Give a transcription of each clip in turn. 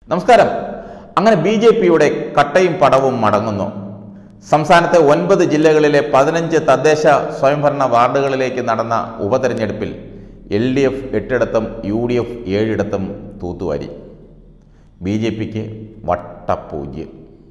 നമസ്കാരം അങ്ങനെ B J പിയുടെ കട്ടയും പടവും മടങ്ങുന്നു സംസ്ഥാനത്തെ ഒൻപത് ജില്ലകളിലെ പതിനഞ്ച് തദ്ദേശ സ്വയംഭരണ വാർഡുകളിലേക്ക് നടന്ന ഉപതെരഞ്ഞെടുപ്പിൽ എൽ ഡി എഫ് എട്ടിടത്തും യു ഡി എഫ് ഏഴിടത്തും തൂത്തുവാരി ബി ജെ പിക്ക് വട്ടപ്പൂജ്യം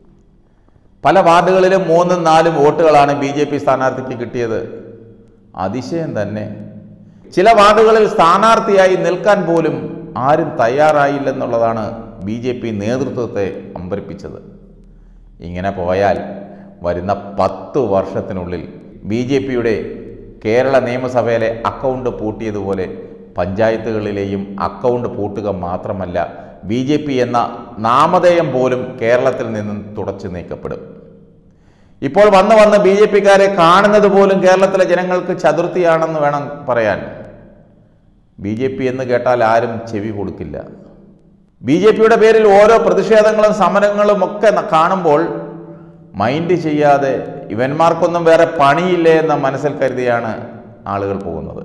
പല വാർഡുകളിലും മൂന്നും നാലും വോട്ടുകളാണ് ബി ജെ പി സ്ഥാനാർത്ഥിക്ക് കിട്ടിയത് അതിശയം തന്നെ ചില വാർഡുകളിൽ സ്ഥാനാർത്ഥിയായി നിൽക്കാൻ പോലും ആരും തയ്യാറായില്ലെന്നുള്ളതാണ് ബി ജെ പി നേതൃത്വത്തെ അമ്പരിപ്പിച്ചത് ഇങ്ങനെ പോയാൽ വരുന്ന പത്ത് വർഷത്തിനുള്ളിൽ ബി ജെ പിയുടെ കേരള നിയമസഭയിലെ അക്കൗണ്ട് പൂട്ടിയതുപോലെ പഞ്ചായത്തുകളിലെയും അക്കൗണ്ട് പൂട്ടുക മാത്രമല്ല ബി ജെ പി എന്ന നാമധേയം പോലും കേരളത്തിൽ നിന്നും തുടച്ചു നീക്കപ്പെടും ഇപ്പോൾ വന്ന് വന്ന് ബി ജെ പിക്കാരെ കാണുന്നത് പോലും കേരളത്തിലെ ജനങ്ങൾക്ക് ചതുർത്ഥിയാണെന്ന് വേണം പറയാൻ ബി ജെ പി എന്ന് കേട്ടാൽ ആരും ചെവി കൊടുക്കില്ല ബി ജെ പിയുടെ പേരിൽ ഓരോ പ്രതിഷേധങ്ങളും സമരങ്ങളും ഒക്കെ ന- കാണുമ്പോൾ മൈൻഡ് ചെയ്യാതെ ഇവന്മാർക്കൊന്നും വേറെ പണിയില്ലേ എന്ന മനസ്സിൽ കരുതിയാണ് ആളുകൾ പോകുന്നത്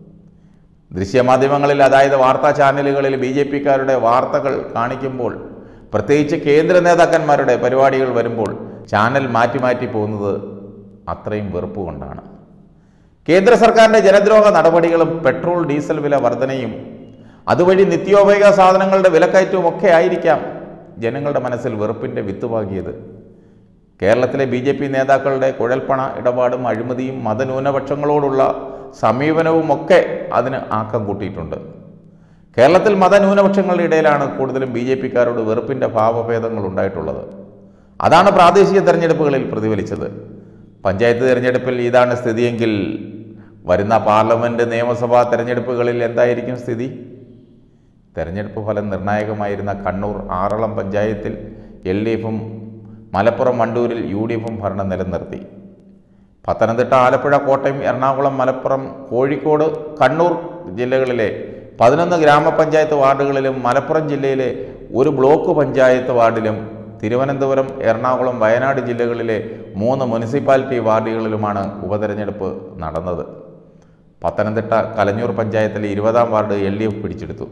ദൃശ്യമാധ്യമങ്ങളിൽ അതായത് വാർത്താ ചാനലുകളിൽ ബി ജെ പിക്കാരുടെ വാർത്തകൾ കാണിക്കുമ്പോൾ പ്രത്യേകിച്ച് കേന്ദ്ര നേതാക്കന്മാരുടെ പരിപാടികൾ വരുമ്പോൾ ചാനൽ മാറ്റി മാറ്റി പോകുന്നത് അത്രയും വെറുപ്പ് കൊണ്ടാണ് കേന്ദ്ര സർക്കാരിൻ്റെ ജനദ്രോഹ നടപടികളും പെട്രോൾ ഡീസൽ വില വർധനയും അതുവഴി നിത്യോപയോഗ സാധനങ്ങളുടെ വിലക്കയറ്റവും ഒക്കെ ആയിരിക്കാം ജനങ്ങളുടെ മനസ്സിൽ വെറുപ്പിൻ്റെ വിത്ത് പാകിയത് കേരളത്തിലെ ബി ജെ പി നേതാക്കളുടെ കുഴൽപ്പണ ഇടപാടും അഴിമതിയും മതന്യൂനപക്ഷങ്ങളോടുള്ള സമീപനവും ഒക്കെ അതിന് ആക്കം കൂട്ടിയിട്ടുണ്ട് കേരളത്തിൽ മതന്യൂനപക്ഷങ്ങളുടെ ഇടയിലാണ് കൂടുതലും ബി ജെ പിക്കാരോട് വെറുപ്പിൻ്റെ ഭാവഭേദങ്ങൾ ഉണ്ടായിട്ടുള്ളത് അതാണ് പ്രാദേശിക തെരഞ്ഞെടുപ്പുകളിൽ പ്രതിഫലിച്ചത് പഞ്ചായത്ത് തെരഞ്ഞെടുപ്പിൽ ഇതാണ് സ്ഥിതിയെങ്കിൽ വരുന്ന പാർലമെൻറ്റ് നിയമസഭാ തെരഞ്ഞെടുപ്പുകളിൽ എന്തായിരിക്കും സ്ഥിതി തെരഞ്ഞെടുപ്പ് ഫലം നിർണായകമായിരുന്ന കണ്ണൂർ ആറളം പഞ്ചായത്തിൽ എൽ ഡി എഫും മലപ്പുറം വണ്ടൂരിൽ യു ഡി എഫും ഭരണം നിലനിർത്തി പത്തനംതിട്ട ആലപ്പുഴ കോട്ടയം എറണാകുളം മലപ്പുറം കോഴിക്കോട് കണ്ണൂർ ജില്ലകളിലെ പതിനൊന്ന് ഗ്രാമപഞ്ചായത്ത് വാർഡുകളിലും മലപ്പുറം ജില്ലയിലെ ഒരു ബ്ലോക്ക് പഞ്ചായത്ത് വാർഡിലും തിരുവനന്തപുരം എറണാകുളം വയനാട് ജില്ലകളിലെ മൂന്ന് മുനിസിപ്പാലിറ്റി വാർഡുകളിലുമാണ് ഉപതെരഞ്ഞെടുപ്പ് നടന്നത് പത്തനംതിട്ട കലഞ്ഞൂർ പഞ്ചായത്തിലെ ഇരുപതാം വാർഡ് എൽ ഡി എഫ് പിടിച്ചെടുത്തു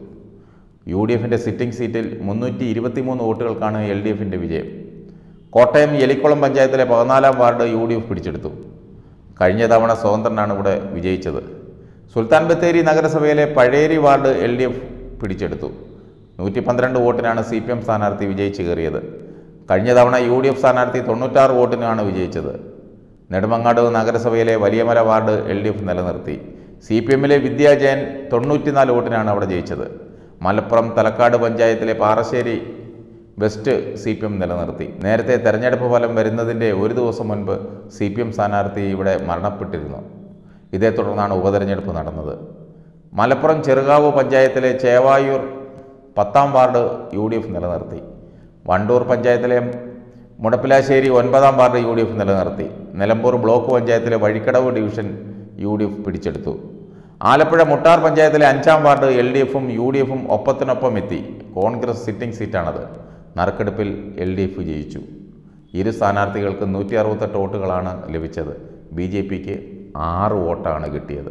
യു ഡി എഫിൻ്റെ സിറ്റിംഗ് സീറ്റിൽ മുന്നൂറ്റി ഇരുപത്തിമൂന്ന് വോട്ടുകൾക്കാണ് എൽ ഡി എഫിൻ്റെ വിജയം കോട്ടയം എലിക്കുളം പഞ്ചായത്തിലെ പതിനാലാം വാർഡ് യു ഡി എഫ് പിടിച്ചെടുത്തു കഴിഞ്ഞ തവണ സ്വതന്ത്രനാണ് ഇവിടെ വിജയിച്ചത് സുൽത്താൻ ബത്തേരി നഗരസഭയിലെ Pazheri ward L D F പിടിച്ചെടുത്തു നൂറ്റി പന്ത്രണ്ട് വോട്ടിനാണ് സി പി എം സ്ഥാനാർത്ഥി വിജയിച്ചു കയറിയത് കഴിഞ്ഞ തവണ യു ഡി എഫ് സ്ഥാനാർത്ഥി തൊണ്ണൂറ്റാറ് വോട്ടിനാണ് വിജയിച്ചത് നെടുമങ്ങാട് നഗരസഭയിലെ Valiyamala ward L D F നിലനിർത്തി സി പി എമ്മിലെ വിദ്യാ ജയൻ തൊണ്ണൂറ്റിനാല് വോട്ടിനാണ് അവിടെ ജയിച്ചത് മലപ്പുറം തലക്കാട് പഞ്ചായത്തിലെ Parassery West C P M നിലനിർത്തി നേരത്തെ തെരഞ്ഞെടുപ്പ് ഫലം വരുന്നതിൻ്റെ ഒരു ദിവസം മുൻപ് സി പി എം സ്ഥാനാർത്ഥി ഇവിടെ മരണപ്പെട്ടിരുന്നു ഇതേ തുടർന്നാണ് ഉപതെരഞ്ഞെടുപ്പ് നടന്നത് മലപ്പുറം ചെറുകാവ് പഞ്ചായത്തിലെ ചേവായൂർ പത്താം വാർഡ് യു ഡി എഫ് നിലനിർത്തി വണ്ടൂർ പഞ്ചായത്തിലെ മുടപ്പിലാശ്ശേരി ഒൻപതാം വാർഡ് യു ഡി എഫ് നിലനിർത്തി നിലമ്പൂർ ബ്ലോക്ക് പഞ്ചായത്തിലെ Vazhikkadavu division U D F പിടിച്ചെടുത്തു ആലപ്പുഴ മുട്ടാർ പഞ്ചായത്തിലെ അഞ്ചാം വാർഡ് എൽ ഡി എഫും യു ഡി എഫും ഒപ്പത്തിനൊപ്പം എത്തി കോൺഗ്രസ് സിറ്റിംഗ് സീറ്റാണത് നറുക്കെടുപ്പിൽ എൽ ഡി എഫ് ജയിച്ചു ഇരു സ്ഥാനാർത്ഥികൾക്ക് നൂറ്റി അറുപത്തെട്ട് വോട്ടുകളാണ് ലഭിച്ചത് ബി ജെ പിക്ക് ആറ് വോട്ടാണ് കിട്ടിയത്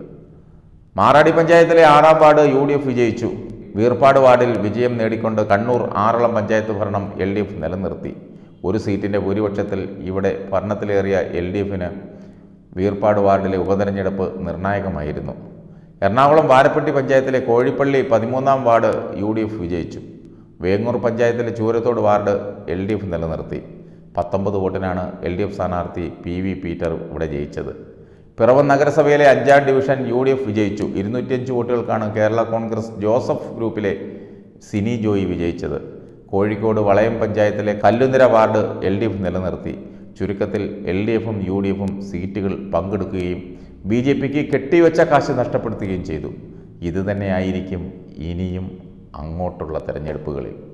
മാറാടി പഞ്ചായത്തിലെ ആറാം വാർഡ് യു ഡി എഫ് വിജയിച്ചു വീർപ്പാട് വാർഡിൽ വിജയം നേടിക്കൊണ്ട് കണ്ണൂർ ആറളം പഞ്ചായത്ത് ഭരണം എൽ ഡി എഫ് നിലനിർത്തി ഒരു സീറ്റിൻ്റെ ഭൂരിപക്ഷത്തിൽ ഇവിടെ ഭരണത്തിലേറിയ എൽ ഡി എഫിന് വീർപ്പാട് വാർഡിലെ ഉപതെരഞ്ഞെടുപ്പ് നിർണായകമായിരുന്നു എറണാകുളം വാരപ്പെട്ടി പഞ്ചായത്തിലെ കോഴിപ്പള്ളി പതിമൂന്നാം വാർഡ് യു ഡി എഫ് വിജയിച്ചു വേങ്ങൂർ പഞ്ചായത്തിലെ Choorathode ward L D F നിലനിർത്തി പത്തൊമ്പത് വോട്ടിനാണ് എൽ ഡി എഫ് സ്ഥാനാർത്ഥി പി വി പീറ്റർ ഇവിടെ ജയിച്ചത് പിറവം നഗരസഭയിലെ അഞ്ചാം ഡിവിഷൻ യു ഡി എഫ് വിജയിച്ചു ഇരുന്നൂറ്റിയഞ്ച് വോട്ടുകൾക്കാണ് കേരള കോൺഗ്രസ് ജോസഫ് ഗ്രൂപ്പിലെ സിനി ജോയി വിജയിച്ചത് കോഴിക്കോട് വളയം പഞ്ചായത്തിലെ Kallunira ward L D F നിലനിർത്തി ചുരുക്കത്തിൽ എൽ ഡി എഫും യു ഡി എഫും സീറ്റുകൾ പങ്കെടുക്കുകയും ബി ജെ പിക്ക് കെട്ടിവെച്ച കാശ് നഷ്ടപ്പെടുത്തുകയും ചെയ്തു ഇത് തന്നെയായിരിക്കും ഇനിയും അങ്ങോട്ടുള്ള തെരഞ്ഞെടുപ്പുകളിൽ